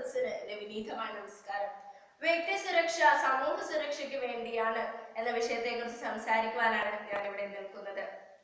സദസ്സിന് എന്റെ വിനീതമായ നമസ്കാരം വ്യക്തി സുരക്ഷ സമൂഹ സുരക്ഷയ്ക്ക് വേണ്ടിയാണ് എന്ന വിഷയത്തെ കുറിച്ച് സംസാരിക്കുവാനാണ് ഞാൻ ഇവിടെ നിൽക്കുന്നത്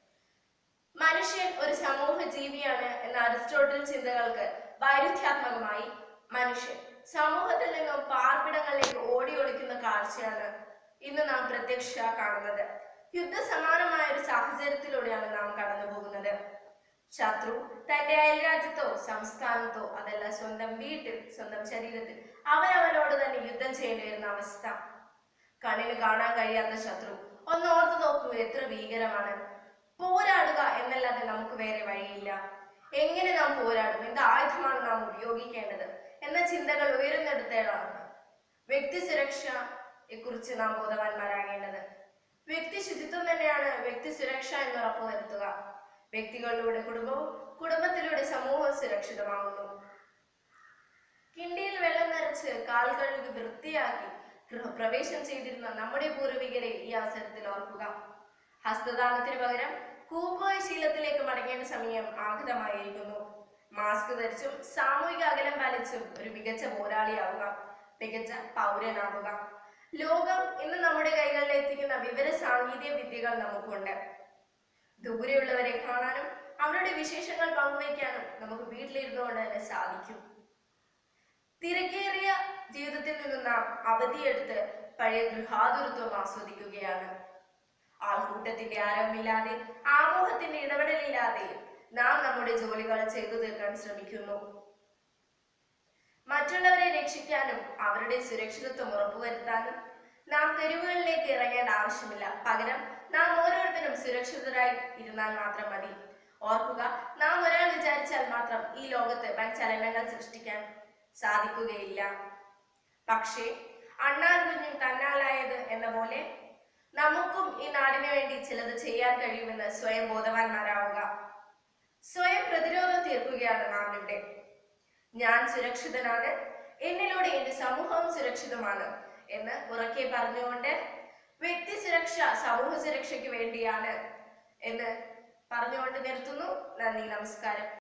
മനുഷ്യൻ ഒരു സമൂഹ ജീവിയാണ് എന്ന അരിസ്റ്റോട്ടിൽ ചിന്തകൾക്ക് വൈരുദ്ധ്യാത്മകമായി മനുഷ്യൻ സമൂഹത്തിൽ നിന്നും പാർപ്പിടങ്ങളിലേക്ക് ഓടി ഒളിക്കുന്ന കാഴ്ചയാണ് ഇന്ന് നാം പ്രത്യക്ഷ കാണുന്നത് യുദ്ധസമാനമായ ഒരു സാഹചര്യത്തിലൂടെയാണ് നാം കടന്നു പോകുന്നത് ശത്രു തന്റെ അയൽരാജ്യത്തോ സംസ്ഥാനത്തോ അതല്ല സ്വന്തം വീട്ടിൽ സ്വന്തം ശരീരത്തിൽ അവനവനോട് തന്നെ യുദ്ധം ചെയ്യേണ്ടി വരുന്ന അവസ്ഥ കണ്ണിന് കാണാൻ കഴിയാത്ത ശത്രു ഒന്ന് ഓർത്തു നോക്കൂ എത്ര ഭീകരമാണ് പോരാടുക എന്നല്ലാതെ നമുക്ക് വേറെ വഴിയില്ല എങ്ങനെ നാം പോരാടും എന്ത് ആയുധമാണ് നാം ഉപയോഗിക്കേണ്ടത് എന്ന ചിന്തകൾ ഉയരുന്നിടത്തേടാണ് വ്യക്തി സുരക്ഷയെ കുറിച്ച് നാം ബോധവാന്മാരാകേണ്ടത് വ്യക്തി ശുചിത്വം തന്നെയാണ് വ്യക്തി സുരക്ഷ എന്ന് ഉറപ്പുവരുത്തുക വ്യക്തികളിലൂടെ കുടുംബവും കുടുംബത്തിലൂടെ സമൂഹവും സുരക്ഷിതമാകുന്നു കിണ്ടിയിൽ വെള്ളം നിറച്ച് കാൽ കഴുകി വൃത്തിയാക്കി ഗൃഹപ്രവേശം ചെയ്തിരുന്ന നമ്മുടെ പൂർവികരെ ഈ അവസരത്തിൽ ഓർക്കുക ഹസ്തദാനത്തിന് പകരം കൂമ്പോയ ശീലത്തിലേക്ക് മടങ്ങേണ്ട സമയം ആഗതമായിരിക്കുന്നു മാസ്ക് ധരിച്ചും സാമൂഹിക അകലം പാലിച്ചും ഒരു മികച്ച പോരാളിയാവുക മികച്ച പൗരനാവുക ലോകം ഇന്ന് നമ്മുടെ കൈകളിൽ എത്തിക്കുന്ന വിവര സാങ്കേതിക വിദ്യകൾ നമുക്കുണ്ട് ദൂരെയുള്ളവരെ കാണാനും അവരുടെ വിശേഷങ്ങൾ പങ്കുവയ്ക്കാനും നമുക്ക് വീട്ടിലിരുന്നുകൊണ്ട് തന്നെ സാധിക്കും തിരക്കേറിയ ജീവിതത്തിൽ നിന്ന് നാം അവധിയെടുത്ത് പഴയ ഗൃഹാതുരത്വം ആസ്വദിക്കുകയാണ് ആൾക്കൂട്ടത്തിന്റെ ആരവമില്ലാതെ ആമോഹത്തിന്റെ ഇടപെടലില്ലാതെ നാം നമ്മുടെ ജോലികൾ ചെയ്തു തീർക്കാൻ ശ്രമിക്കുന്നു മറ്റുള്ളവരെ രക്ഷിക്കാനും അവരുടെ സുരക്ഷിതത്വം ഉറപ്പുവരുത്താനും നാം തെരുവുകളിലേക്ക് ഇറങ്ങേണ്ട ആവശ്യമില്ല പകരം നാം ഓരോരുത്തരും സുരക്ഷിതരായി ഇരുന്നാൽ മാത്രം മതി ഓർക്കുക നാം ഒരാൾ വിചാരിച്ചാൽ മാത്രം ഈ ലോകത്ത് വൻ ചലനങ്ങൾ സൃഷ്ടിക്കാൻ സാധിക്കുകയില്ല പക്ഷേ അണ്ണാൻ കുഞ്ഞും തന്നാലായത് എന്ന പോലെ നമുക്കും ഈ നാടിനു വേണ്ടി ചിലത് ചെയ്യാൻ കഴിയുമെന്ന് സ്വയം ബോധവാന്മാരാവുക സ്വയം പ്രതിരോധം തീർക്കുകയാണ് നാം ഇവിടെ ഞാൻ സുരക്ഷിതനാണ് എന്നിലൂടെ എന്റെ സമൂഹവും സുരക്ഷിതമാണ് എന്ന് ഉറക്കെ പറഞ്ഞുകൊണ്ട് വ്യക്തി സുരക്ഷ സമൂഹ സുരക്ഷയ്ക്ക് വേണ്ടിയാണ് എന്ന് പറഞ്ഞുകൊണ്ട് നിർത്തുന്നു നന്ദി നമസ്കാരം